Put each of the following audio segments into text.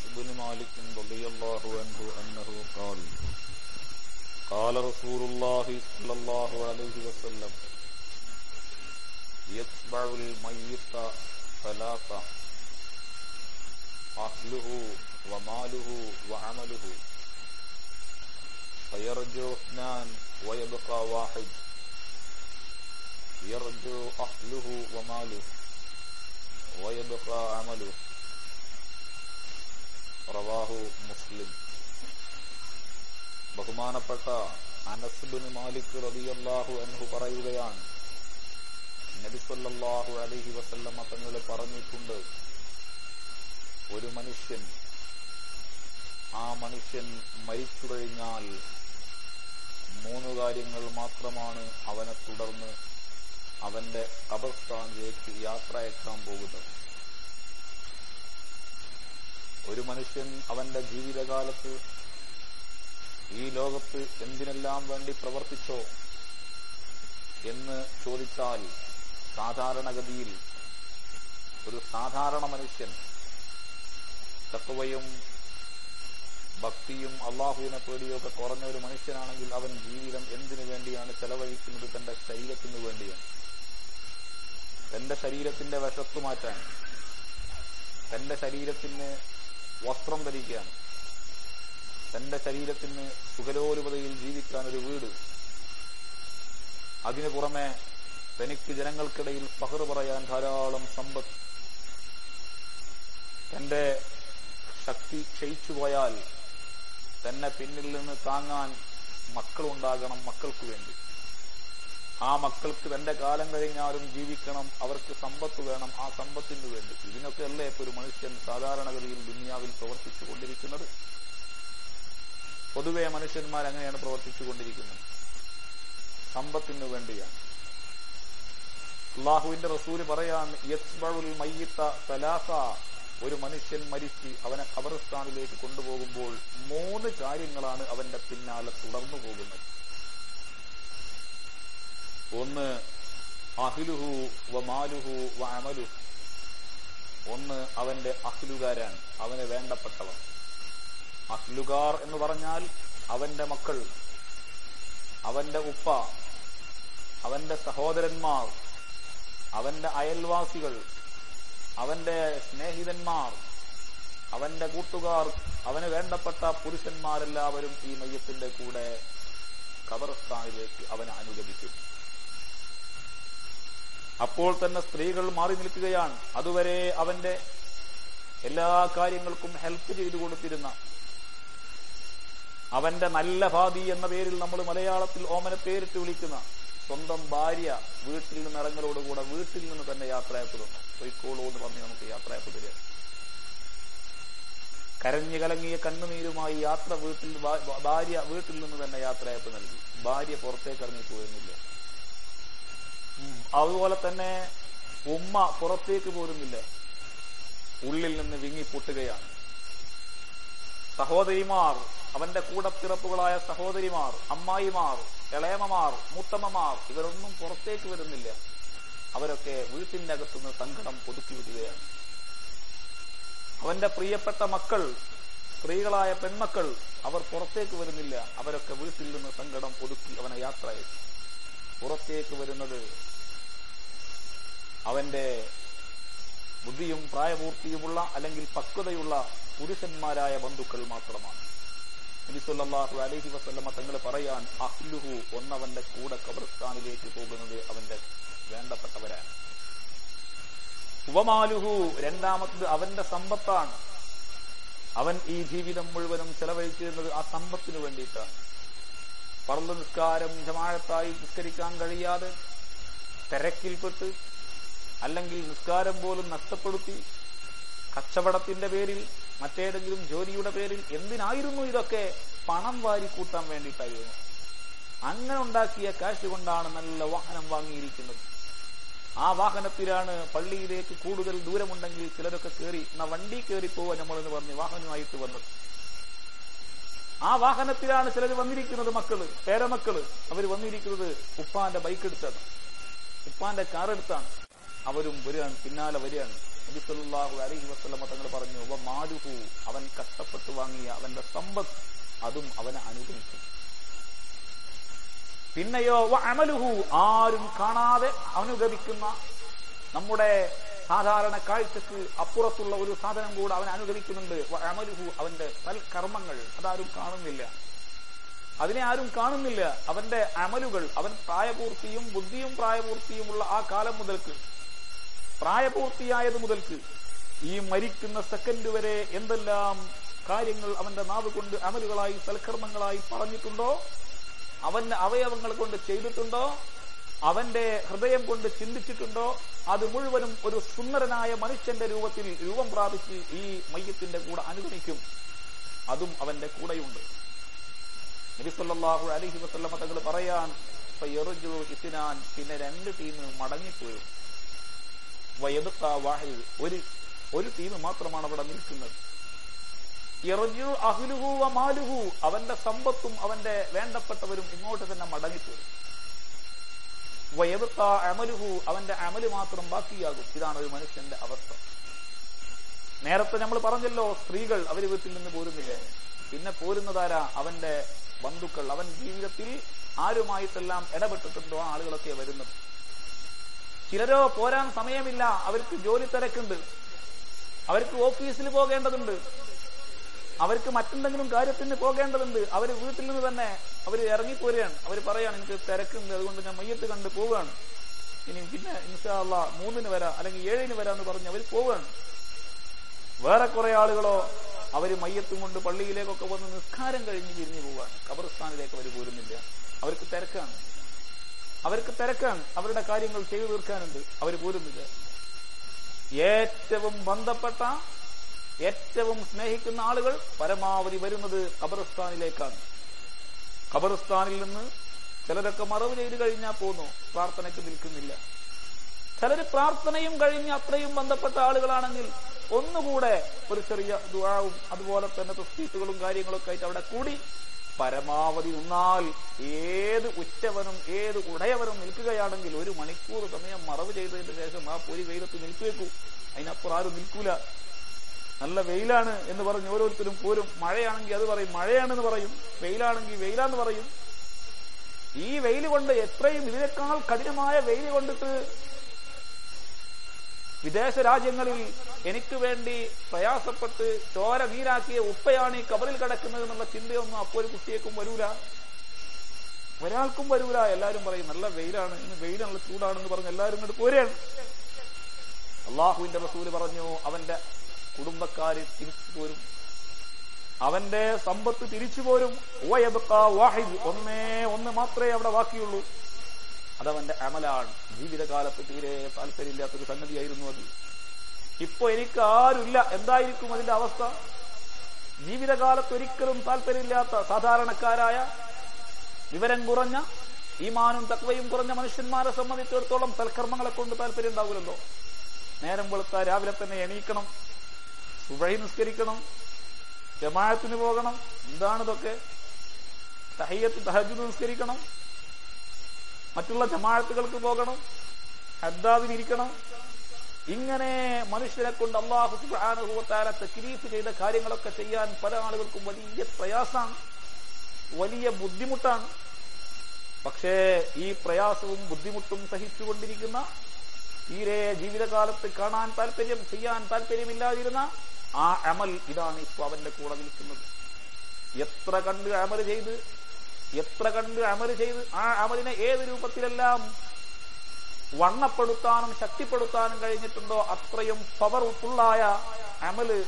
بن مالك رضي الله عنه أنه قال قال رسول الله صلى الله عليه وسلم يتبع الميت ثلاثة أهله وماله وعمله فيرجو اثنان ويبقى واحد يرجو أهله وماله ويبقى عمله റവാഹു മുസ്ലിം ബഹുമാനപ്പെട്ട അനസ്ബിൻ മാലിക് റബിയല്ലാഹു അൻഹു പറയുകയാണ് നബിസല്ലാഹു അലഹി വസല്ലമ്മ തങ്ങൾ പറഞ്ഞിട്ടുണ്ട് ഒരു മനുഷ്യൻ ആ മനുഷ്യൻ മരിച്ചു കഴിഞ്ഞാൽ മൂന്ന് കാര്യങ്ങൾ മാത്രമാണ് അവനെ തുടർന്ന് അവന്റെ കബർസ്ഥാനിലേക്ക് യാത്ര അയക്കാൻ പോകുന്നത് ഒരു മനുഷ്യൻ അവന്റെ ജീവിതകാലത്ത് ഈ ലോകത്ത് എന്തിനെല്ലാം വേണ്ടി പ്രവർത്തിച്ചോ എന്ന് ചോദിച്ചാൽ സാധാരണഗതിയിൽ ഒരു സാധാരണ മനുഷ്യൻ തത്വയും ഭക്തിയും അള്ളാഹുവിനെ പേടിയൊക്കെ കുറഞ്ഞ ഒരു മനുഷ്യനാണെങ്കിൽ അവൻ ജീവിതം എന്തിനു വേണ്ടിയാണ് ചെലവഴിക്കുന്നത് തന്റെ ശരീരത്തിനു വേണ്ടിയാണ് തന്റെ ശരീരത്തിന്റെ വിഷത്തു മാറ്റാൻ തന്റെ ശരീരത്തിന് വസ്ത്രം ധരിക്കാൻ തന്റെ ശരീരത്തിന് സുഖലോലുപതയിൽ ജീവിക്കാൻ ഒരു വീട് അതിനു പുറമെ തനിക്ക് ജനങ്ങൾക്കിടയിൽ പകർ പറയാൻ ധാരാളം സമ്പത്ത് തന്റെ ശക്തി ക്ഷയിച്ചു പോയാൽ തന്നെ പിന്നിൽ നിന്ന് താങ്ങാൻ മക്കളുണ്ടാകണം മക്കൾക്ക് വേണ്ടി ആ മക്കൾക്ക് തന്റെ കാലം കഴിഞ്ഞാലും ജീവിക്കണം അവർക്ക് സമ്പത്ത് വേണം ആ സമ്പത്തിന് വേണ്ടി ഇതിനൊക്കെ അല്ലേ ഇപ്പൊ ഒരു മനുഷ്യൻ സാധാരണഗതിയിൽ ദുനിയാവിൽ പ്രവർത്തിച്ചു കൊണ്ടിരിക്കുന്നത് പൊതുവെ മനുഷ്യന്മാർ അങ്ങനെയാണ് പ്രവർത്തിച്ചു കൊണ്ടിരിക്കുന്നത് സമ്പത്തിന് വേണ്ടിയാണ് അള്ളാഹുവിന്റെ റസൂല് പറയാൻ യസ്ബുൽ മയ്യത്ത സലാസ ഒരു മനുഷ്യൻ മരിച്ച് അവനെ ഖബർസ്ഥാനിലേക്ക് കൊണ്ടുപോകുമ്പോൾ മൂന്ന് കാര്യങ്ങളാണ് അവന്റെ പിന്നാലെ തുടർന്നു പോകുന്നത് ഒന്ന് അഹ്ലുഹു വ മാലുഹു വ അമലുഹു ഒന്ന് അവന്റെ അഹ്ലുകാരാണ് അവന് വേണ്ടപ്പെട്ടവർ അഹ്ലുകാർ എന്ന് പറഞ്ഞാൽ അവന്റെ മക്കൾ അവന്റെ ഉപ്പ അവന്റെ സഹോദരന്മാർ അവന്റെ അയൽവാസികൾ അവന്റെ സ്നേഹിതന്മാർ അവന്റെ കൂട്ടുകാർ അവന് വേണ്ടപ്പെട്ട പുരുഷന്മാരെല്ലാവരും ഈ മയ്യത്തിന്റെ കൂടെ ഖബർസ്ഥാനിലേക്ക് അവനെ അനുഗമിക്കും അപ്പോൾ തന്നെ സ്ത്രീകൾ മാറി നിൽക്കുകയാണ് അതുവരെ അവന്റെ എല്ലാ കാര്യങ്ങൾക്കും ഹെൽപ്പ് ചെയ്തു കൊടുത്തിരുന്ന അവന്റെ നല്ല ഭാവി എന്ന പേരിൽ നമ്മൾ മലയാളത്തിൽ ഓമന പേരിട്ട് വിളിക്കുന്ന സ്വന്തം ഭാര്യ വീട്ടിൽ നിന്ന് ഇറങ്ങലോടുകൂടെ വീട്ടിൽ നിന്ന് തന്നെ യാത്രയപ്പ് തന്നു പൊയ്ക്കോളൂ എന്ന് പറഞ്ഞ് നമുക്ക് യാത്രയപ്പ് തരിക കരഞ്ഞു കലങ്ങിയ കണ്ണുനീരുമായി യാത്ര വീട്ടിൽ ഭാര്യ വീട്ടിൽ നിന്ന് തന്നെ യാത്രയപ്പ് നൽകി ഭാര്യ പുറത്തേക്ക് ഇറങ്ങിപ്പോയിരുന്നില്ല അതുപോലെ തന്നെ ഉമ്മ പുറത്തേക്ക് പോരുന്നില്ല ഉള്ളിൽ നിന്ന് വിങ്ങി പൊട്ടുകയാണ് സഹോദരിമാർ അവന്റെ കൂടപ്പിറപ്പുകളായ സഹോദരിമാർ അമ്മായിമാർ ഇളയമമാർ മൂത്തമ്മമാർ ഇവരൊന്നും പുറത്തേക്ക് വരുന്നില്ല അവരൊക്കെ വീട്ടിന്റെ അകത്തുനിന്ന് സങ്കടം ഒതുക്കി വിടുകയാണ് അവന്റെ പ്രിയപ്പെട്ട മക്കൾ സ്ത്രീകളായ പെൺമക്കൾ അവർ പുറത്തേക്ക് വരുന്നില്ല അവരൊക്കെ വീട്ടിൽ നിന്ന് സങ്കടം ഒതുക്കി അവനെ യാത്ര അയച്ചു പുറത്തേക്ക് വരുന്നത് അവന്റെ ബുദ്ധിയും പ്രായപൂർത്തിയുമുള്ള അല്ലെങ്കിൽ പക്വതയുള്ള പുരുഷന്മാരായ ബന്ധുക്കൾ മാത്രമാണ് നബിസുല്ലാഹു അലഹി വസ്ല്ലമ തങ്ങൾ പറയാൻ അഹ്ലുഹു ഒന്നവന്റെ കൂടെ കബർസ്ഥാനിലേക്ക് പോകുന്നത് അവന്റെ വേണ്ടപ്പെട്ടവരാണ് ഉപമാലുഹു രണ്ടാമത്തത് അവന്റെ സമ്പത്താണ് അവൻ ഈ ജീവിതം മുഴുവനും ചെലവഴിച്ചിരുന്നത് ആ സമ്പത്തിനു വേണ്ടിയിട്ടാണ് പറന്ന് നിസ്കാരം ജമാഴത്തായി നിസ്കരിക്കാൻ കഴിയാതെ തിരക്കിൽപ്പെട്ട് അല്ലെങ്കിൽ നിസ്കാരം പോലും നഷ്ടപ്പെടുത്തി കച്ചവടത്തിന്റെ പേരിൽ മറ്റേതെങ്കിലും ജോലിയുടെ പേരിൽ എന്തിനായിരുന്നു ഇതൊക്കെ പണം വാരി കൂട്ടാൻ വേണ്ടിയിട്ടായിരുന്നു അങ്ങനെ ഉണ്ടാക്കിയ കാശ് കൊണ്ടാണ് നല്ല വാഹനം വാങ്ങിയിരിക്കുന്നത് ആ വാഹനത്തിലാണ് പള്ളിയിലേക്ക് കൂടുതൽ ദൂരമുണ്ടെങ്കിൽ ചിലരൊക്കെ കയറി എന്നാ വണ്ടി കയറി പോവാ നമ്മളെന്ന് പറഞ്ഞ് വാഹനമായിട്ട് വന്നത് ആ വാഹനത്തിലാണ് ചിലർ വന്നിരിക്കുന്നത് മക്കള് പേരമക്കള് അവർ വന്നിരിക്കുന്നത് ഉപ്പാന്റെ ബൈക്ക് എടുത്താണ് ഉപ്പാന്റെ കാർ എടുത്താണ് അവരും വരികയാണ് പിന്നാലെ വരികയാണ് നബിസല്ലാഹു അലഹി വസ്ലമ തങ്ങൾ പറഞ്ഞു അവ മാരുഹു അവൻ സമ്പത്ത് അതും അവനെ അനുഗമിക്കും പിന്നെയോ വ അമലുഹു ആരും കാണാതെ അനുഗമിക്കുന്ന നമ്മുടെ സാധാരണ കാഴ്ചക്ക് അപ്പുറത്തുള്ള ഒരു സാധനം കൂടെ അവൻ അനുഗമിക്കുന്നുണ്ട് വ അമലുഹു അവന്റെ സൽക്കർമ്മങ്ങൾ അതാരും കാണുന്നില്ല അതിനെ ആരും കാണുന്നില്ല അവന്റെ അമലുകൾ അവൻ പ്രായപൂർത്തിയും ബുദ്ധിയും പ്രായപൂർത്തിയുമുള്ള ആ കാലം മുതൽക്ക് പ്രായപൂർത്തിയായത് മുതൽക്ക് ഈ മരിക്കുന്ന സെക്കൻഡ് വരെ എന്തെല്ലാം കാര്യങ്ങൾ അവന്റെ നാവ് കൊണ്ട് അമലുകളായി സൽക്കർമ്മങ്ങളായി പറഞ്ഞിട്ടുണ്ടോ അവന്റെ അവയവങ്ങൾ കൊണ്ട് ചെയ്തിട്ടുണ്ടോ അവന്റെ ഹൃദയം കൊണ്ട് ചിന്തിച്ചിട്ടുണ്ടോ അത് മുഴുവനും ഒരു സുന്ദരനായ മനുഷ്യന്റെ രൂപത്തിൽ രൂപം പ്രാപിച്ച് ഈ മയ്യത്തിന്റെ കൂടെ അനുഗമിക്കും അതും അവന്റെ കൂടെയുണ്ട് നബിസല്ലാഹു അലഹി വസ്ലമ തങ്ങൾ പറയാൻ ഫയറുജു ഇത്തിനാൻ പിന്നെ രണ്ട് ടീം മടങ്ങിപ്പോരും വയതുക്ക വാഹിദ് ഒരു ഒരു ടീം മാത്രമാണ് അവിടെ നിൽക്കുന്നത് ഇറജു അഹ്ലുഹു വ മാലുഹു അവന്റെ സമ്പത്തും അവന്റെ വേണ്ടപ്പെട്ടവരും ഇങ്ങോട്ട് തന്നെ മടങ്ങിപ്പോരും വയതുക്ക അമലുഹു അവന്റെ അമല് മാത്രം ബാക്കിയാകും ഇതാണ് ഒരു മനുഷ്യന്റെ അവസ്ഥ നേരത്തെ നമ്മൾ പറഞ്ഞല്ലോ സ്ത്രീകൾ അവര് വീട്ടിൽ നിന്ന് പോരുന്നില്ലേ പിന്നെ പോരുന്നതാരാ അവന്റെ ബന്ധുക്കൾ അവൻ ജീവിതത്തിൽ ആരുമായിട്ടെല്ലാം ഇടപെട്ടിട്ടുണ്ടോ ആ ആളുകളൊക്കെ വരുന്നത് ചിലരോ പോരാൻ സമയമില്ല അവർക്ക് ജോലി തിരക്കുണ്ട് അവർക്ക് ഓഫീസിൽ പോകേണ്ടതുണ്ട് അവർക്ക് മറ്റെന്തെങ്കിലും കാര്യത്തിന് പോകേണ്ടതുണ്ട് അവർ വീട്ടിൽ നിന്ന് തന്നെ അവർ ഇറങ്ങിപ്പോരുകയാണ് അവർ പറയാണ് എനിക്ക് തിരക്കുണ്ട് അതുകൊണ്ട് ഞാൻ മയ്യത്ത് കണ്ട് പോവുകയാണ് ഇനി പിന്നെ ഇൻഷാല്ല മൂന്നിന് വരാം അല്ലെങ്കിൽ ഏഴിന് വരാന്ന് പറഞ്ഞ് അവർ പോവുകയാണ് വേറെ കുറെ ആളുകളോ അവര് മയ്യത്തും കൊണ്ട് പള്ളിയിലേക്കൊക്കെ വന്ന് നിസ്കാരം കഴിഞ്ഞ് തിരിഞ്ഞു പോവാണ് ഖബർസ്ഥാനിലേക്ക് അവർ പോരുന്നില്ല അവർക്ക് തിരക്കാണ് അവർക്ക് തിരക്കാണ് അവരുടെ കാര്യങ്ങൾ ചെയ്തു തീർക്കാനുണ്ട് അവർ പോരുന്നില്ല ഏറ്റവും ബന്ധപ്പെട്ട ഏറ്റവും സ്നേഹിക്കുന്ന ആളുകൾ പരമാവധി വരുന്നത് ഖബർസ്ഥാനിലേക്കാണ് ഖബർസ്ഥാനിൽ നിന്ന് ചിലരൊക്കെ മറവ് ചെയ്ത് കഴിഞ്ഞാൽ പോന്നു പ്രാർത്ഥനയ്ക്ക് നിൽക്കുന്നില്ല ചിലര് പ്രാർത്ഥനയും കഴിഞ്ഞ് അത്രയും ബന്ധപ്പെട്ട ആളുകളാണെങ്കിൽ ഒന്നുകൂടെ ഒരു ചെറിയ ദുആവും അതുപോലെ തന്നെ തസ്തീത്തുകളും കാര്യങ്ങളൊക്കെ ആയിട്ട് അവിടെ കൂടി പരമാവധി നിന്നാൽ ഏത് ഉറ്റവനും ഏത് ഉടയവനും നിൽക്കുകയാണെങ്കിൽ ഒരു മണിക്കൂർ സമയം മറവ് ചെയ്തതിന് ശേഷം ആ പൊരി വെയിലത്ത് നിൽക്കുവേക്കൂ അതിനപ്പുറം ആരും നിൽക്കൂല നല്ല വെയിലാണ് എന്ന് പറഞ്ഞ് ഓരോരുത്തരും പോരും മഴയാണെങ്കിൽ അത് പറയും മഴയാണെന്ന് പറയും വെയിലാണെങ്കിൽ വെയിലാന്ന് പറയും ഈ വെയിൽ കൊണ്ട് എത്രയും ഇതിനേക്കാൾ കഠിനമായ വെയിൽ കൊണ്ടിട്ട് വിദേശ രാജ്യങ്ങളിൽ എനിക്ക് വേണ്ടി പ്രയാസപ്പെട്ട് ചോര നീരാക്കിയ ഉപ്പയാണ് ഈ കബറിൽ കിടക്കുന്നത് എന്നുള്ള ചിന്തയൊന്നും അപ്പോൾ ഒരു കുട്ടിയേക്കും വരൂല ഒരാൾക്കും വരൂല എല്ലാരും പറയും നല്ല വെയിലാണ് ഇന്ന് വെയിലുള്ള ചൂടാണെന്ന് പറഞ്ഞ് എല്ലാവരും ഇങ്ങോട്ട് പോരുകയാണ് അള്ളാഹുവിന്റെ റസൂല് പറഞ്ഞു അവന്റെ കുടുംബക്കാര് തിരിച്ചു പോരും അവന്റെ സമ്പത്ത് തിരിച്ചു പോരും വാഹിദ് ഒന്നേ ഒന്ന് മാത്രമേ അവിടെ ബാക്കിയുള്ളൂ അതവന്റെ അമലാണ് ജീവിതകാലത്ത് തീരെ താല്പര്യമില്ലാത്തൊരു സംഗതിയായിരുന്നു അത് ഇപ്പൊ എനിക്ക് ആരുമില്ല എന്തായിരിക്കും അതിന്റെ അവസ്ഥ ജീവിതകാലത്ത് ഒരിക്കലും താല്പര്യമില്ലാത്ത സാധാരണക്കാരായ വിവരം കുറഞ്ഞ ഈമാനും തക്വയും കുറഞ്ഞ മനുഷ്യന്മാരെ സംബന്ധിച്ചിടത്തോളം സൽക്കർമ്മങ്ങളെ കൊണ്ട് താല്പര്യം ഉണ്ടാവില്ലല്ലോ നേരം വെളുത്ത രാവിലെ തന്നെ എണീക്കണം സുബൈ നിസ്കരിക്കണം ജമാഅത്തിന് പോകണം എന്താണിതൊക്കെ തഹയ്യത്ത് തഹജുദ് നിസ്കരിക്കണം മറ്റുള്ള ജമാഅത്തുകൾക്ക് പോകണം ഹദ്ദാദിനിരിക്കണം ഇങ്ങനെ മനുഷ്യരെ കൊണ്ട് അള്ളാഹു സുബാനുഭവത്താല തക്ലീഫ് ചെയ്ത കാര്യങ്ങളൊക്കെ ചെയ്യാൻ പല ആളുകൾക്കും വലിയ പ്രയാസമാണ് വലിയ ബുദ്ധിമുട്ടാണ് പക്ഷേ ഈ പ്രയാസവും ബുദ്ധിമുട്ടും സഹിച്ചുകൊണ്ടിരിക്കുന്ന തീരെ ജീവിതകാലത്ത് കാണാൻ താല്പര്യം ചെയ്യാൻ താല്പര്യമില്ലാതിരുന്ന ആ അമൽ ഇതാണ് ഇപ്പൊ അവന്റെ കൂടെ നിൽക്കുന്നത് എത്ര കണ്ട് അമൽ ചെയ്ത് എത്ര കണ്ട് അമൽ ചെയ്ത് ആ അമലിനെ ഏത് രൂപത്തിലെല്ലാം വണ്ണപ്പെടുത്താനും ശക്തിപ്പെടുത്താനും കഴിഞ്ഞിട്ടുണ്ടോ അത്രയും പവർഫുള്ളായ അമല്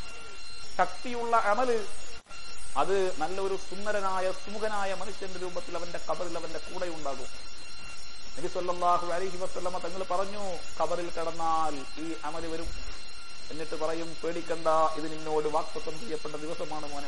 ശക്തിയുള്ള അമല് അത് നല്ലൊരു സുന്ദരനായ സുമുഖനായ മനുഷ്യന്റെ രൂപത്തിൽ അവന്റെ കബറിൽ അവന്റെ കൂടെ ഉണ്ടാകും നബി സല്ലല്ലാഹു അലൈഹി വസല്ലമ തങ്ങൾ പറഞ്ഞു കബറിൽ കിടന്നാൽ ഈ അമല് വരും എന്നിട്ട് പറയും പേടിക്കണ്ട ഇത് നിന്നോട് വാക്തത്വം ചെയ്യപ്പെട്ട ദിവസമാണ് മോനെ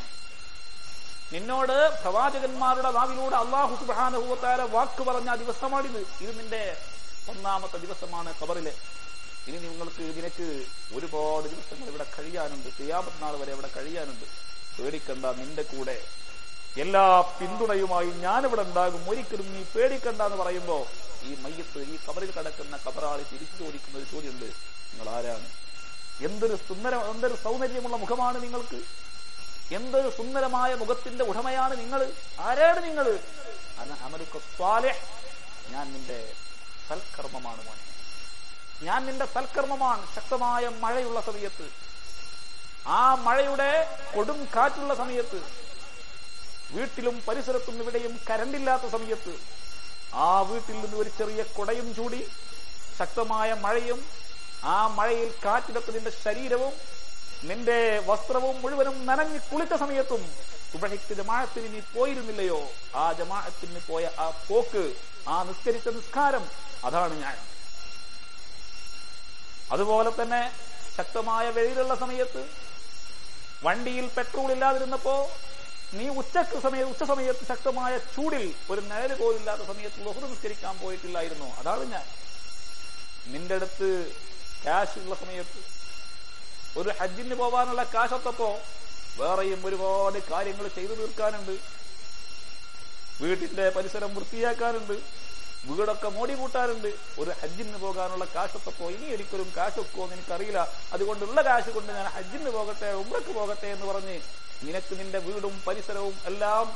നിന്നോട് പ്രവാചകന്മാരുടെ നാവിലൂടെ അള്ളാഹു സുബാനുഭവത്താര വാക്ക് പറഞ്ഞ ദിവസമാണിത് ഇത് നിന്റെ ഒന്നാമത്തെ ദിവസമാണ് കബറിലെ ഇനി നിങ്ങൾക്ക് നിനക്ക് ഒരുപാട് ദിവസങ്ങൾ ഇവിടെ കഴിയാനുണ്ട് ചെയ്യാമത്ത് നാൾ വരെ ഇവിടെ കഴിയാനുണ്ട് പേടിക്കണ്ട നിന്റെ കൂടെ എല്ലാ പിന്തുണയുമായി ഞാനിവിടെ ഉണ്ടാകും ഒരിക്കലും നീ പേടിക്കണ്ട എന്ന് പറയുമ്പോ ഈ മയ്യത്ത് ഈ കബറിൽ കിടക്കുന്ന കബറാളി തിരിച്ചു ചോദിക്കുന്ന ഒരു ചോദ്യമുണ്ട് നിങ്ങൾ ആരാണ് എന്തൊരു സുന്ദര എന്തൊരു സൗന്ദര്യമുള്ള മുഖമാണ് നിങ്ങൾക്ക് എന്തൊരു സുന്ദരമായ മുഖത്തിന്റെ ഉടമയാണ് നിങ്ങൾ ആരാണ് നിങ്ങൾ അന അമലുക്ക സ്വാലിഹ് ഞാൻ നിന്റെ സൽക്കർമ്മമാണ് മോനെ ഞാൻ നിന്റെ സൽക്കർമ്മമാണ് ശക്തമായ മഴയുള്ള സമയത്ത് ആ മഴയുടെ കൊടും കാറ്റുള്ള സമയത്ത് വീട്ടിലും പരിസരത്തും ഇവിടെയും കരണ്ടില്ലാത്ത സമയത്ത് ആ വീട്ടിൽ നിന്ന് ഒരു ചെറിയ കുടയും ചൂടി ശക്തമായ മഴയും ആ മഴയിൽ കാറ്റിലൊക്കെ നിന്റെ ശരീരവും നിന്റെ വസ്ത്രവും മുഴുവനും നനഞ്ഞ് കുളിച്ച സമയത്തും സുബഹിക്ക് ജമാഅത്തിന് നീ പോയിരുന്നില്ലയോ ആ ജമാഅത്തിന് പോയ ആ പോക്ക് ആ നിസ്കരിച്ച നിസ്കാരം അതാണ് ഞാൻ അതുപോലെ തന്നെ ശക്തമായ വെയിലുള്ള സമയത്ത് വണ്ടിയിൽ പെട്രോൾ ഇല്ലാതിരുന്നപ്പോ നീ ഉച്ചക്ക് സമയം ഉച്ച സമയത്ത് ശക്തമായ ചൂടിൽ ഒരു നേര് പോലില്ലാത്ത സമയത്ത് ബഹുദ നിസ്കരിക്കാൻ പോയിട്ടില്ലായിരുന്നു അതാണ് ഞാൻ നിന്റെ അടുത്ത് ക്യാഷ് ഉള്ള സമയത്ത് ഒരു ഹജ്ജിന് പോവാനുള്ള കാശൊത്തപ്പോ വേറെയും ഒരുപാട് കാര്യങ്ങൾ ചെയ്തു തീർക്കാനുണ്ട് വീട്ടിന്റെ പരിസരം വൃത്തിയാക്കാനുണ്ട് വീടൊക്കെ മോടി കൂട്ടാനുണ്ട് ഒരു ഹജ്ജിന് പോകാനുള്ള കാശൊത്തപ്പോ ഇനി ഒരിക്കലും കാശൊക്കോ എന്ന് എനിക്കറിയില്ല അതുകൊണ്ടുള്ള കാശ് കൊണ്ട് ഞാൻ ഹജ്ജിന് പോകട്ടെ ഉമ്രക്ക് പോകട്ടെ എന്ന് പറഞ്ഞ് നിനക്ക് നിന്റെ വീടും പരിസരവും എല്ലാം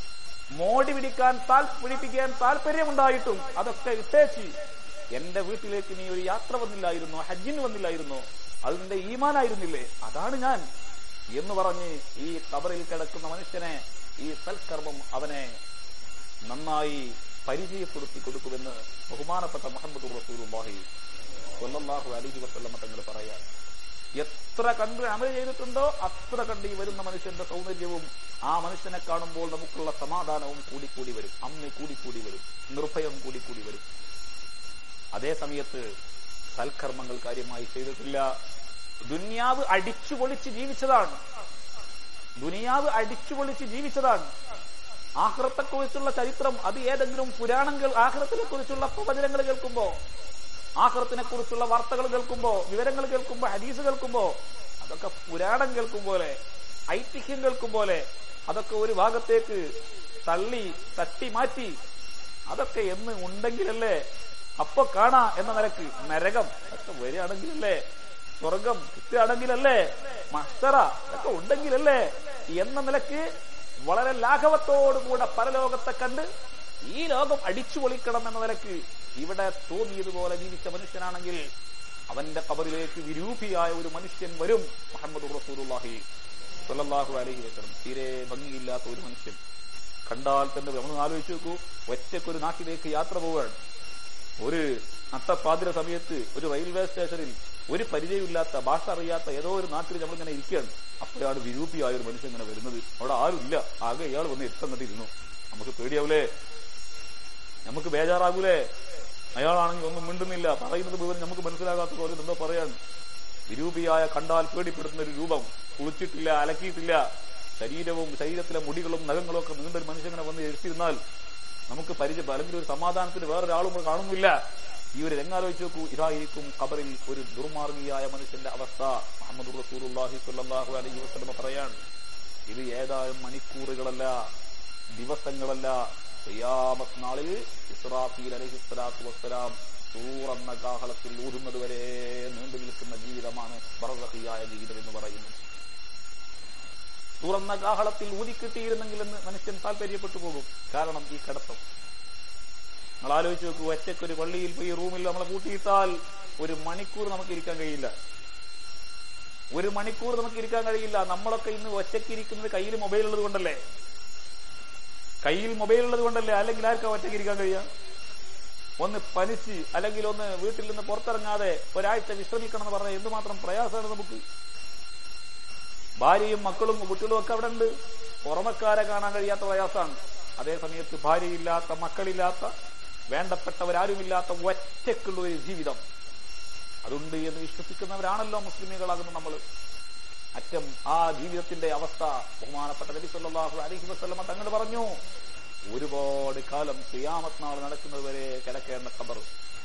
മോടി പിടിക്കാൻ താൽ പിടിപ്പിക്കാൻ താല്പര്യമുണ്ടായിട്ടും അതൊക്കെ വിട്ടേച്ച് എന്റെ വീട്ടിലേക്ക് നീ ഒരു യാത്ര വന്നില്ലായിരുന്നോ ഹജ്ജിന് വന്നില്ലായിരുന്നോ അത് നിന്റെ ഈമാനായിരുന്നില്ലേ അതാണ് ഞാൻ എന്ന് പറഞ്ഞ് ഈ കബറിൽ കിടക്കുന്ന മനുഷ്യനെ ഈ സൽക്കർമ്മം അവനെ നന്നായി പരിചയപ്പെടുത്തി കൊടുക്കുമെന്ന് ബഹുമാനപ്പെട്ട മുഹമ്മദ് റസൂലുള്ളാഹി സ്വല്ലല്ലാഹു അലൈഹി വസല്ലമ തങ്ങൾ പറയാൻ എത്ര കണ്ട് അമൽ ചെയ്തിട്ടുണ്ടോ അത്ര കണ്ട് ഈ വരുന്ന മനുഷ്യന്റെ സൗന്ദര്യവും ആ മനുഷ്യനെ കാണുമ്പോൾ നമുക്കുള്ള സമാധാനവും കൂടിക്കൂടി വരും അമ്മ കൂടിക്കൂടി വരും നിർഭയം കൂടിക്കൂടി വരും അതേ സമയത്ത് സൽക്കർമ്മങ്ങൾ കാര്യമായി ചെയ്തിട്ടില്ല ദുനിയാവ് അടിച്ചു പൊളിച്ച് ജീവിച്ചതാണ് ദുനിയാവ് അടിച്ചു പൊളിച്ച് ജീവിച്ചതാണ് ആഹ്റത്തെക്കുറിച്ചുള്ള ചരിത്രം അത് ഏതെങ്കിലും പുരാണങ്ങൾ ആഹ്റത്തിനെ കുറിച്ചുള്ള പ്രവചനങ്ങൾ കേൾക്കുമ്പോ ആഹ്റത്തിനെ കുറിച്ചുള്ള വാർത്തകൾ കേൾക്കുമ്പോ വിവരങ്ങൾ കേൾക്കുമ്പോ ഹദീസ് കേൾക്കുമ്പോ അതൊക്കെ പുരാണം കേൾക്കും പോലെ ഐതിഹ്യം കേൾക്കും പോലെ അതൊക്കെ ഒരു ഭാഗത്തേക്ക് തള്ളി തട്ടി മാറ്റി അതൊക്കെ എന്ന് ഉണ്ടെങ്കിലല്ലേ അപ്പൊ കാണാ എന്ന നിലക്ക് നരകം ഒക്കെ വരികയാണെങ്കിലല്ലേ സ്വർഗം കിട്ടുകയാണെങ്കിലല്ലേ മസ്തറ ഒക്കെ ഉണ്ടെങ്കിലല്ലേ എന്ന നിലക്ക് വളരെ ലാഘവത്തോടുകൂടെ പരലോകത്തെ കണ്ട് ഈ ലോകം അടിച്ചു പൊളിക്കണം എന്ന നിലക്ക് ഇവിടെ തോന്നിയതുപോലെ ജീവിച്ച മനുഷ്യനാണെങ്കിൽ അവന്റെ കബറിലേക്ക് വിരൂപിയായ ഒരു മനുഷ്യൻ വരും മുഹമ്മദ് റസൂലുള്ളാഹി സ്വല്ലല്ലാഹു അലൈഹി വസല്ലം തീരെ ഭംഗിയില്ലാത്ത ഒരു മനുഷ്യൻ കണ്ടാൽ തന്നെ നമ്മൾ ആലോചിച്ച് നോക്കൂ ഒറ്റക്കൊരു നാട്ടിലേക്ക് യാത്ര പോവുകയാണ് ഒരു നട്ടപ്പാതിര സമയത്ത് ഒരു റെയിൽവേ സ്റ്റേഷനിൽ ഒരു പരിചയമില്ലാത്ത ഭാഷ അറിയാത്ത ഏതോ ഒരു നാട്ടിൽ നമ്മളിങ്ങനെ ഇരിക്കുകയാണ് അപ്പോഴാണ് വിരൂപിയായ ഒരു മനുഷ്യൻ ഇങ്ങനെ വരുന്നത് അവിടെ ആരുമില്ല ആകെ ഇയാൾ വന്ന് എത്തുന്നിട്ട് ഇരുന്നു നമുക്ക് പേടിയാവൂലേ നമുക്ക് ബേജാറാകൂലേ അയാളാണെങ്കിൽ ഒന്നും മിണ്ടുന്നില്ല പറയുന്നത് മുഴുവൻ നമുക്ക് മനസ്സിലാകാത്ത പോലെ എന്തോ പറയാൻ വിരൂപിയായ കണ്ടാൽ പേടിപ്പെടുത്തുന്ന ഒരു രൂപം കുളിച്ചിട്ടില്ല അലക്കിയിട്ടില്ല ശരീരവും ശരീരത്തിലെ മുടികളും നഖങ്ങളും ഒക്കെ നീണ്ടൊരു മനുഷ്യങ്ങനെ വന്ന് എഴുത്തിരുന്നാൽ നമുക്ക് പരിചയം അല്ലെങ്കിൽ ഒരു സമാധാനത്തിന് വേറൊരാളും കൂടെ കാണുന്നില്ല ഈ ഒരു രംഗാലോചിച്ച് നോക്കൂ ഇതായിരിക്കും ഖബറിൽ ഒരു ദുർമാർഗിയായ മനുഷ്യന്റെ അവസ്ഥ മുഹമ്മദ് റസൂലുള്ളാഹി സ്വല്ലല്ലാഹു അലൈഹി വസല്ലം പറയാൻ ഇത് ഏതാനും മണിക്കൂറുകളല്ല ദിവസങ്ങളല്ല ഖിയാമത്ത് നാളിൽ ഇസ്രാഫീൽ അലൈഹി സ്വലാത്തു വസ്സലാം സൂറന്ന കാഹളത്തിൽ ഊതുന്നത് വരെ നീണ്ടു നിൽക്കുന്ന ജീവിതമാണ് ബറസഹിയായ ജീവിതം എന്ന് പറയുന്നത് തുറന്ന കാഹളത്തിൽ ഊതിക്കിട്ടിയിരുന്നെങ്കിലെന്ന് മനുഷ്യൻ താല്പര്യപ്പെട്ടു പോകും കാരണം ഈ കിടത്തം നിങ്ങൾ ആലോചിച്ച് നോക്കൂ ഒറ്റയ്ക്കൊരു പള്ളിയിൽ പോയി റൂമിൽ നമ്മളെ കൂട്ടിയിട്ടാൽ ഒരു മണിക്കൂർ നമുക്ക് ഇരിക്കാൻ കഴിയില്ല ഒരു മണിക്കൂർ നമുക്ക് ഇരിക്കാൻ കഴിയില്ല നമ്മളൊക്കെ ഇന്ന് ഒറ്റയ്ക്ക് ഇരിക്കുന്നത് കയ്യിൽ മൊബൈൽ ഉള്ളത് കൊണ്ടല്ലേ കയ്യിൽ മൊബൈൽ ഉള്ളത് കൊണ്ടല്ലേ അല്ലെങ്കിൽ ആർക്കാ ഒറ്റയ്ക്ക് ഇരിക്കാൻ കഴിയുക ഒന്ന് പനിച്ച് അല്ലെങ്കിൽ ഒന്ന് വീട്ടിൽ നിന്ന് പുറത്തിറങ്ങാതെ ഒരാഴ്ച വിശ്രമിക്കണം എന്ന് പറഞ്ഞാൽ എന്തുമാത്രം പ്രയാസമാണ് നമുക്ക് ഭാര്യയും മക്കളും കുട്ടികളും ഒക്കെ അവിടെ ഉണ്ട് പുറമക്കാരെ കാണാൻ കഴിയാത്ത പ്രയാസമാണ് അതേ സമയത്ത് ഭാര്യയില്ലാത്ത മക്കളില്ലാത്ത വേണ്ടപ്പെട്ടവരാരുമില്ലാത്ത ഒറ്റക്കുള്ള ഒരു ജീവിതം അതുണ്ട് എന്ന് വിശ്വസിക്കുന്നവരാണല്ലോ മുസ്ലിമുകളാകുന്ന നമ്മൾ അറ്റം ആ ജീവിതത്തിന്റെ അവസ്ഥ ബഹുമാനപ്പെട്ട നബി സല്ലല്ലാഹു അലൈഹി വസല്ലമ തങ്ങൾ പറഞ്ഞു ഒരുപാട് കാലം ഖിയാമത്ത് നാൾ നടക്കുന്നത് വരെ കിടക്കേണ്ട ഖബർ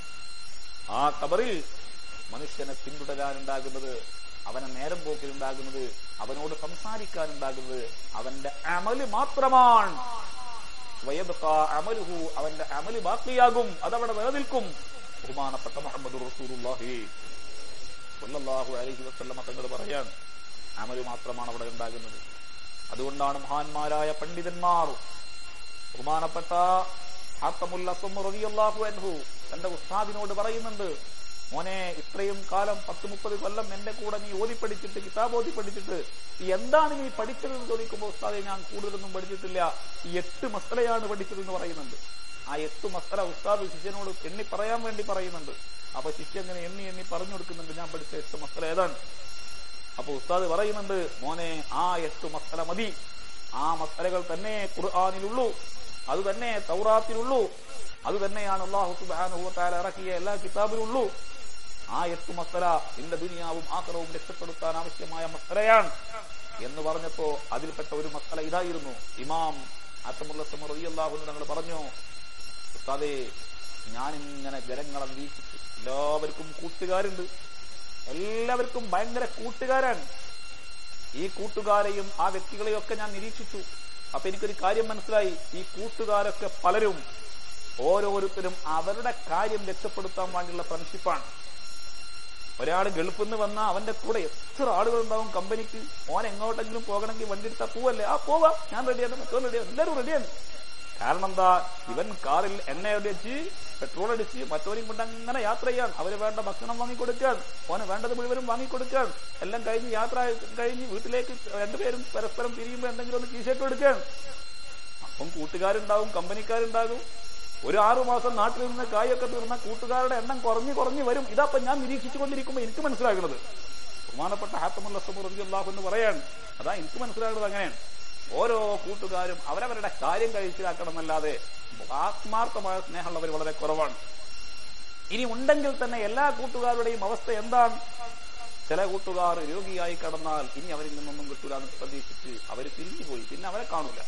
ആ ഖബറിൽ മനുഷ്യനെ പിന്തുടരാനുണ്ടാകുന്നത് അവനെ നേരം പോക്കിലുണ്ടാകുന്നത് അവനോട് സംസാരിക്കാനുണ്ടാകുന്നത് അവന്റെ അമല് മാത്രമാണ് വയബ്ഖാ അമലുഹു അവന്റെ അമല് ബാക്കിയാകും അതവിടെ നിലനിൽക്കും ബഹുമാനപ്പെട്ട മുഹമ്മദ് റസൂലുള്ളാഹി സ്വല്ലല്ലാഹു അലൈഹി വസല്ലമ തങ്ങൾ പറയാൻ അമല് മാത്രമാണ് അവിടെ ഉണ്ടാകുന്നത് അതുകൊണ്ടാണ് മഹാന്മാരായ പണ്ഡിതന്മാർ ബഹുമാനപ്പെട്ട ഹാത്തമുൽ അസ്വം റളിയല്ലാഹു അൻഹു തന്റെ ഉസ്താദിനോട് പറയുന്നുണ്ട് മോനെ ഇത്രയും കാലം പത്ത് മുപ്പത് കൊല്ലം എന്റെ കൂടെ നീ ഓതി പഠിച്ചിട്ട് കിതാബ് ഓതി പഠിച്ചിട്ട് ഈ എന്താണ് നീ പഠിച്ചതെന്ന് ചോദിക്കുമ്പോൾ ഉസ്താദെ ഞാൻ കൂടുതലൊന്നും പഠിച്ചിട്ടില്ല ഈ എട്ട് മസലയാണ് പഠിച്ചതെന്ന് പറയുന്നുണ്ട് ആ എട്ട് മസല ഉസ്താദ് ശിഷ്യനോട് എണ്ണി പറയാൻ വേണ്ടി പറയുന്നുണ്ട് അപ്പൊ ശിഷ്യ അങ്ങനെ എണ്ണി എണ്ണി പറഞ്ഞു കൊടുക്കുന്നുണ്ട് ഞാൻ പഠിച്ച എട്ട് മസല ഏതാണ് അപ്പൊ ഉസ്താദ് പറയുന്നുണ്ട് മോനെ ആ എട്ട് മസല മതി ആ മസലകൾ തന്നെ ഖുർആാനിലുള്ളൂ അത് തന്നെ തൗറാത്തിലുള്ളൂ അത് തന്നെയാണ് അള്ളാഹു സുബ്ഹാനഹു വതആല ഇറക്കിയ എല്ലാ കിതാബിലുള്ളൂ ആ എട്ട് മസല നിന്റെ ദുനിയാവും ആക്രവും രക്ഷപ്പെടുത്താൻ ആവശ്യമായ മസലയാണ് എന്ന് പറഞ്ഞപ്പോ അതിൽപ്പെട്ട ഒരു മസല ഇതായിരുന്നു ഇമാം അത്തമുല്ലാഹു തങ്ങൾ പറഞ്ഞു ഉസ്താദേ ഞാനിങ്ങനെ ജനങ്ങളെ വീക്ഷിച്ചു എല്ലാവർക്കും കൂട്ടുകാരുണ്ട് എല്ലാവർക്കും ഭയങ്കര കൂട്ടുകാരാണ് ഈ കൂട്ടുകാരെയും ആ വ്യക്തികളെയും ഒക്കെ ഞാൻ നിരീക്ഷിച്ചു അപ്പൊ എനിക്കൊരു കാര്യം മനസ്സിലായി ഈ കൂട്ടുകാരൊക്കെ പലരും ഓരോരുത്തരും അവരുടെ കാര്യം രക്ഷപ്പെടുത്താൻ വേണ്ടിയുള്ള ഫ്രണ്ട്ഷിപ്പാണ് ഒരാൾ ഗൾഫിൽ നിന്ന് വന്ന അവന്റെ കൂടെ എത്ര ആളുകൾ ഉണ്ടാവും കമ്പനിക്ക് ഓൻ എങ്ങോട്ടെങ്കിലും പോകണമെങ്കിൽ വണ്ടി എടുത്താൽ പോവല്ലേ ആ പോവാ ഞാൻ റെഡിയാണ് മറ്റോ റെഡിയാണ് എല്ലാവരും റെഡിയാണ് കാരണം എന്താ ഇവൻ കാറിൽ എണ്ണ അടിച്ച് പെട്രോൾ അടിച്ച് മറ്റവരെയും കൊണ്ട് അങ്ങനെ യാത്ര ചെയ്യാൻ അവര് വേണ്ട ഭക്ഷണം വാങ്ങിക്കൊടുക്കാൻ ഓന് വേണ്ടത് മുഴുവനും വാങ്ങിക്കൊടുക്കാൻ എല്ലാം കഴിഞ്ഞ് യാത്ര കഴിഞ്ഞ് വീട്ടിലേക്ക് രണ്ടുപേരും പരസ്പരം പിരിയുമ്പോൾ എന്തെങ്കിലും ഒന്ന് ടീഷർട്ട് എടുക്കാൻ അപ്പം കൂട്ടുകാരുണ്ടാവും കമ്പനിക്കാരുണ്ടാകും ഒരു ആറു മാസം നാട്ടിൽ നിന്ന് കായൊക്കെ തീർന്ന കൂട്ടുകാരുടെ എണ്ണം കുറഞ്ഞു കുറഞ്ഞു വരും ഇതപ്പം ഞാൻ നിരീക്ഷിച്ചു കൊണ്ടിരിക്കുമ്പോൾ എനിക്ക് മനസ്സിലാകുന്നത് ബഹുമാനപ്പെട്ട ഹാത്തമുല്ല സമുറല്ലാഹു എന്ന് പറയാണ് അതാ എനിക്ക് മനസ്സിലാകുന്നത് അങ്ങനെയാണ് ഓരോ കൂട്ടുകാരും അവരവരുടെ കാര്യം കഴിച്ചിലാക്കണം എന്നല്ലാതെ ആത്മാർത്ഥമായ സ്നേഹമുള്ളവർ വളരെ കുറവാണ് ഇനി ഉണ്ടെങ്കിൽ തന്നെ എല്ലാ കൂട്ടുകാരുടെയും അവസ്ഥ എന്താണ് ചില കൂട്ടുകാർ രോഗിയായി കടന്നാൽ ഇനി അവരിൽ നിന്നൊന്നും കിട്ടൂല എന്ന് പ്രതീക്ഷിച്ച് അവർ തിരിഞ്ഞുപോയി പിന്നെ അവരെ കാണൂല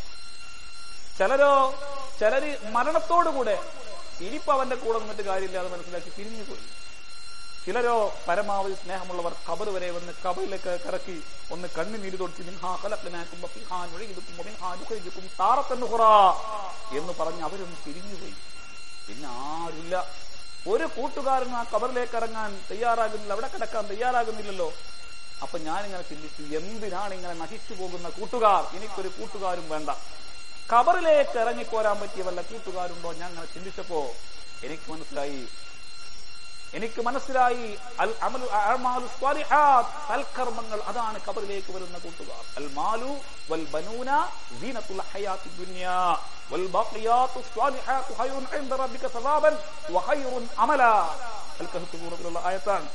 ചിലരോ ചിലര് മരണത്തോടുകൂടെ ഇനിയിപ്പോ അവന്റെ കൂടെ നിന്നിട്ട് കാര്യമില്ലാതെ മനസ്സിലാക്കി തിരിഞ്ഞുപോയി ചിലരോ പരമാവധി സ്നേഹമുള്ളവർ കബർ വരെ വന്ന് കബറിലേക്ക് കറക്കി ഒന്ന് കണ്ണുനീര് തൊടിച്ച് മിൻഹാ കലപ്പിനാക്കും ബഫിഹാൻ ഒഴുകിതുക്കും ഒമിൻഹാൻ ഉഖരിജുക്കും താറത്തൻ ഹുറ എന്ന് പറഞ്ഞ് അവരും തിരിഞ്ഞുപോയി പിന്നെ ആരുമില്ല ഒരു കൂട്ടുകാരനും ആ കബറിലേക്ക് ഇറങ്ങാൻ തയ്യാറാകുന്നില്ല അവിടെ കിടക്കാൻ തയ്യാറാകുന്നില്ലല്ലോ അപ്പൊ ഞാനിങ്ങനെ ചിന്തിച്ചു എന്തിനാണ് ഇങ്ങനെ നശിച്ചു പോകുന്ന കൂട്ടുകാർ എനിക്കൊരു കൂട്ടുകാരും വേണ്ട കബറിലേക്ക് ഇറങ്ങിപ്പോരാൻ പറ്റിയ വല്ല കൂട്ടുകാരുണ്ടോ ഞാൻ അങ്ങനെ ചിന്തിച്ചപ്പോ എനിക്ക് മനസ്സിലായി എനിക്ക് മനസ്സിലായി അൽ അമലു അഅ്മാലു സ്വാലിഹാത്ത് സൽക്കർമ്മങ്ങൾ അതാണ് കബറിലേക്ക് വരുന്ന കൂട്ടുകാർ അൽ മാലു വൽ ബനൂന സീനത്തുൽ ഹയാത്തി ദുനിയ വൽ ബഖിയാത്തു സ്വാലിഹാത്തു ഖൈറുൻ ഇൻദ റബ്ബിക സവാബൻ വഖൈറുൻ അമല അൽ കഹ്ഫ് സൂറത്തിലുള്ള ആയത്താണ്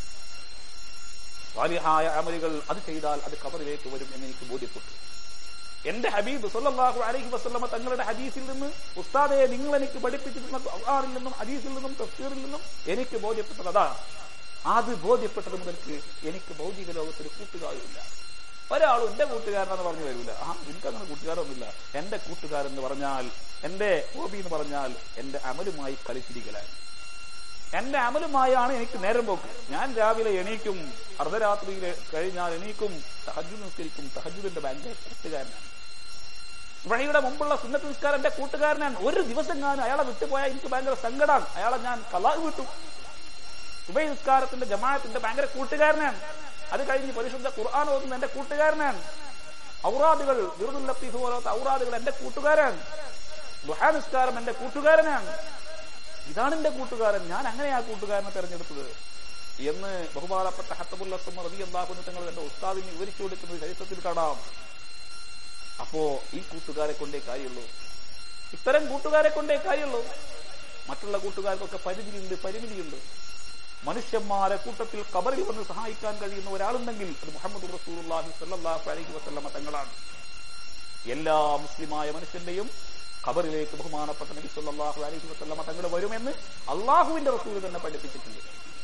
സ്വാലിഹായ അമലുകൾ അത് ചെയ്താൽ അത് കബറിലേക്ക് വരും എന്ന് എനിക്ക് ബോധ്യപ്പെട്ടു എന്റെ ഹബീബ് സല്ലല്ലാഹു അലൈഹി വസല്ലമ തങ്ങളുടെ ഹദീസിൽ നിന്ന് ഉസ്താദെ നിങ്ങൾ എനിക്ക് പഠിപ്പിച്ചിരുന്ന ഖുർആനിൽ നിന്നും ഹദീസിൽ നിന്നും തഫ്സീറിൽ നിന്നും എനിക്ക് ബോധ്യപ്പെട്ടത് അതാ അത് ബോധ്യപ്പെട്ടത് മുതൽക്ക് എനിക്ക് ഭൗതിക ലോകത്തിൽ കൂട്ടുകാരുമില്ല ഒരാളും എന്റെ കൂട്ടുകാരനെന്ന് പറഞ്ഞു വരൂല ആ എനിക്കങ്ങനെ കൂട്ടുകാരൊന്നുമില്ല എന്റെ കൂട്ടുകാരെന്ന് പറഞ്ഞാൽ എന്റെ ഹോബി എന്ന് പറഞ്ഞാൽ എന്റെ അമലുമായി കളിച്ചിരിക്കലാണ് എന്റെ അമലുമായാണ് എനിക്ക് നേരം പോക്ക് ഞാൻ രാവിലെ എണീക്കും അർദ്ധരാത്രിയിൽ കഴിഞ്ഞാൽ എണീക്കും തഹജു നിസ്കരിക്കും തഹജുദിന്റെ ഭയങ്കര കൂട്ടുകാരനാണ് വഴിയുടെ മുമ്പുള്ള സുന്നത്ത് നിസ്കാരം എന്റെ കൂട്ടുകാരനാണ് ഒരു ദിവസം ഞാൻ അയാളെ വിട്ടുപോയാൽ എനിക്ക് ഭയങ്കര സങ്കടമാണ് അയാളെ ഞാൻ കലാഹ് വിട്ടു സുബൈ നിസ്കാരത്തിന്റെ ജമാഅത്തിന്റെ ഭയങ്കര കൂട്ടുകാരനാണ് അത് കഴിഞ്ഞ് പരിശുദ്ധ ഖുർആൻ ഓതുന്ന എന്റെ കൂട്ടുകാരനാണ് ഔറാദുകൾ വിറുദുൽ ലത്തീഫ് പോലത്തെ ഔറാദുകൾ എന്റെ കൂട്ടുകാരാണ് ദുഹാ നിസ്കാരം എന്റെ കൂട്ടുകാരനാണ് ഇതാണ് എന്റെ കൂട്ടുകാരൻ ഞാൻ അങ്ങനെ ആ കൂട്ടുകാരനെ തെരഞ്ഞെടുത്തത് എന്ന് ബഹുമാനപ്പെട്ട ഹത്തബുല്ലത്തും റബി അള്ളാഹുന്ന് തങ്ങൾ എന്റെ ഉസ്താദിനെ വിവരിച്ചു കൊടുക്കുന്നത് ചരിത്രത്തിൽ കാണാം അപ്പോ ഈ കൂട്ടുകാരെ കൊണ്ടേ കാര്യമുള്ളൂ ഇത്തരം കൂട്ടുകാരെ കൊണ്ടേ കാര്യമുള്ളൂ മറ്റുള്ള കൂട്ടുകാർക്കൊക്കെ പരിധിയുണ്ട് പരിമിതിയുണ്ട് മനുഷ്യന്മാരെ കൂട്ടത്തിൽ കബറിൽ വന്ന് സഹായിക്കാൻ കഴിയുന്ന ഒരാളുണ്ടെങ്കിൽ അത് മുഹമ്മദ് റസൂലുള്ളാഹി സ്വല്ലല്ലാഹു അലൈഹി വസല്ലമ തങ്ങളാണ് എല്ലാ മുസ്ലിമായ മനുഷ്യന്റെയും ഖബറിലേക്ക് ബഹുമാനപ്പെട്ട നബി സല്ലല്ലാഹു അലൈഹി വസല്ലമ തങ്ങൾ വരുമെന്ന് അള്ളാഹുവിന്റെ റസൂൽ തന്നെ പഠിപ്പിച്ചിട്ടുണ്ട്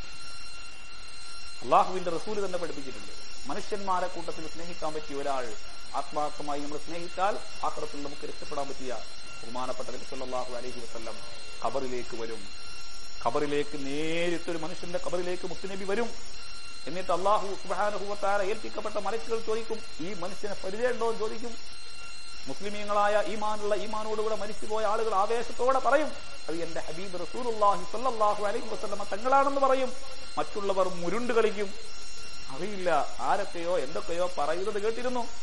അള്ളാഹുവിന്റെ റസൂൽ തന്നെ പഠിപ്പിച്ചിട്ടുണ്ട് മനുഷ്യന്മാരെ കൂട്ടത്തിൽ സ്നേഹിക്കാൻ പറ്റിയ ഒരാൾ ആത്മാർത്ഥമായി നമ്മൾ സ്നേഹിച്ചാൽ ആക്രത്തിൽ നമുക്ക് രക്ഷപ്പെടാൻ പറ്റിയ ബഹുമാനപ്പെട്ട നബി സല്ലല്ലാഹു അലൈഹി വസല്ലം ഖബറിലേക്ക് വരും ഖബറിലേക്ക് നേരിട്ടൊരു മനുഷ്യന്റെ ഖബറിലേക്ക് മുത്തുനബി വരും എന്നിട്ട് അള്ളാഹു സുബാനുഭവത്താര ഏൽപ്പിക്കപ്പെട്ട മലക്കുകൾ ചോദിക്കും ഈ മനുഷ്യനെ പരിചയമുണ്ടോ എന്ന് ചോദിക്കും മുസ്ലിമീങ്ങളായ ഈമാനുള്ള ഈമാനോടുകൂടെ മരിച്ചുപോയ ആളുകൾ ആവേശത്തോടെ പറയും അത് എന്റെ ഹബീബ് റസൂലുള്ളാഹി സ്വല്ലല്ലാഹു അലൈഹി വസല്ലമ തങ്ങളാണെന്ന് പറയും മറ്റുള്ളവർ മുരുണ്ട് കളിക്കും അറിയില്ല ആരൊക്കെയോ എന്തൊക്കെയോ പറയുന്നത് കേട്ടിരുന്നു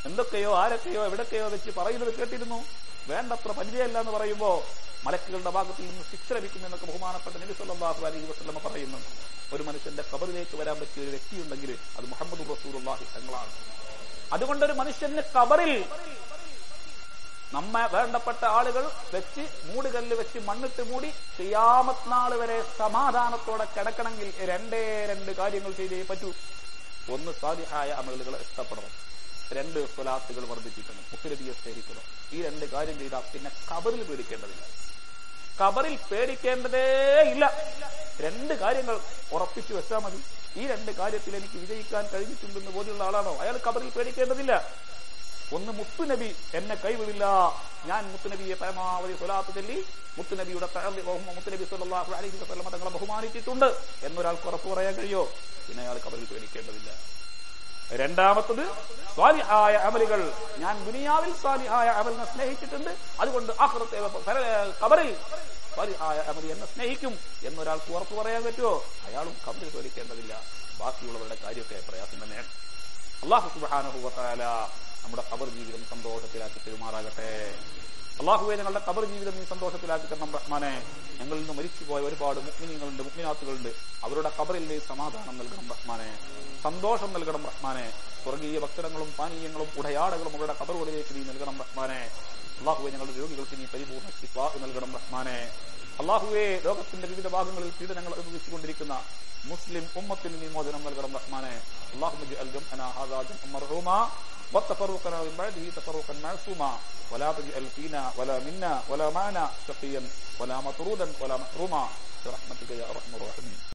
എന്തൊക്കെയോ ആരൊക്കെയോ എവിടൊക്കെയോ വെച്ച് പറയുന്നത് കേട്ടിരുന്നു വേണ്ടത്ര പരിചയമല്ല എന്ന് പറയുമ്പോ മലക്കുകളുടെ ഭാഗത്തിൽ നിന്ന് ശിക്ഷ ലഭിക്കുമെന്നൊക്കെ ബഹുമാനപ്പെട്ട നബി സല്ലല്ലാഹു അലൈഹി വസല്ലമ പറയുന്നുണ്ട് ഒരു മനുഷ്യന്റെ കബറിലേക്ക് വരാൻ പറ്റിയ ഒരു വ്യക്തിയുണ്ടെങ്കിൽ അത് മുഹമ്മദ് റസൂലുള്ളാഹി തങ്ങളാണ് അതുകൊണ്ട് ഒരു മനുഷ്യന് കബറിൽ നമ്മെ വേണ്ടപ്പെട്ട ആളുകൾ വെച്ച് മൂടുകല്ല് വെച്ച് മണ്ണിട്ട് മൂടി ചെയ്യാമത്ത് നാൾ വരെ സമാധാനത്തോടെ കിടക്കണമെങ്കിൽ രണ്ടേ രണ്ട് കാര്യങ്ങൾ ചെയ്തേ പറ്റൂ ഒന്ന് സാധ്യമായ അമലുകളെ ഇഷ്ടപ്പെടണം രണ്ട് സ്വലാത്തുകൾ വർദ്ധിപ്പിക്കണം മുത്തുരബിയെ സ്നേഹിക്കണം ഈ രണ്ട് കാര്യം ചെയ്താൽ പിന്നെ കബറിൽ പേടിക്കേണ്ടതില്ല കബറിൽ പേടിക്കേണ്ടതേ ഇല്ല രണ്ട് കാര്യങ്ങൾ ഉറപ്പിച്ചു വെച്ചാൽ മതി ഈ രണ്ട് കാര്യത്തിൽ എനിക്ക് വിജയിക്കാൻ കഴിഞ്ഞിട്ടുണ്ടെന്ന് ബോധ്യമുള്ള ആളാണോ അയാൾ കബറിൽ പേടിക്കേണ്ടതില്ല ഒന്ന് മുത്തുനബി എന്നെ കൈവിടില്ല ഞാൻ മുത്തുനബിയെ പരമാവധി സ്വലാത്ത് ചൊല്ലി മുത്തുനബിയുടെ തഅല്ലി- മുത്തുനബി സല്ലല്ലാഹു അലൈഹി വസല്ലമ തങ്ങളെ ബഹുമാനിച്ചിട്ടുണ്ട് എന്നൊരാൾക്ക് ഉറപ്പ് പറയാൻ കഴിയോ പിന്നെ അയാൾ കബറിൽ പേടിക്കേണ്ടതില്ല രണ്ടാമത്തത് സ്വാലിഹായ അമലുകൾ ഞാൻ ദുനിയാവിൽ സ്വാലിഹായ അമലിനെ സ്നേഹിച്ചിട്ടുണ്ട് അതുകൊണ്ട് ആഹ്റത്തെ കബറിൽ സ്വാലിഹായ അമലി എന്നെ സ്നേഹിക്കും എന്നൊരാൾക്ക് ഉറപ്പ് പറയാൻ പറ്റുമോ അയാളും കബറിൽ പേടിക്കേണ്ടതില്ല ബാക്കിയുള്ളവരുടെ കാര്യമൊക്കെ പ്രയാസം തന്നെയാണ് അള്ളാഹു സുബ്ഹാനഹു വതആല നമ്മുടെ ഖബർ ജീവിതം സന്തോഷത്തിലാക്കി പെരുമാറാകട്ടെ അള്ളാഹുവെ ഞങ്ങളുടെ ഖബർ ജീവിതം നീ സന്തോഷത്തിലാക്കി തരണം റഹ്മാനെ ഞങ്ങളിൽ നിന്ന് മരിച്ചുപോയ ഒരുപാട് മുഗ്മിനികളുണ്ട് മുഗ്മിനാത്തുകളുണ്ട് അവരുടെ ഖബറിൽ നീ സമാധാനം നൽകണം റഹ്മാനെ സന്തോഷം നൽകണം റഹ്മാനെ സ്വർഗീയ ഭക്ഷണങ്ങളും പാനീയങ്ങളും ഉടയാടകളും അവരുടെ ഖബറുകളിലേക്ക് നീ നൽകണം റഹ്മാനെ അള്ളാഹുവെ ഞങ്ങളുടെ രോഗികൾക്ക് നീ പരിപൂർണ്ണ ശിഫാ നൽകണം റഹ്മാനെ അള്ളാഹുവെ ലോകത്തിന്റെ വിവിധ ഭാഗങ്ങളിൽ പീഡനങ്ങൾ അനുഭവിച്ചുകൊണ്ടിരിക്കുന്ന മുസ്ലിം ഉമ്മത്തിന് നീ മോചനം നൽകണം റഹ്മാനെ اللهم اجعل جمعنا هذا جمعا مرحوما وتفرقنا من بعده تفرقا معصوما ولا تجعل فينا ولا منا ولا معنا شقيا ولا مطرودا ولا محروما برحمتك يا ارحم الراحمين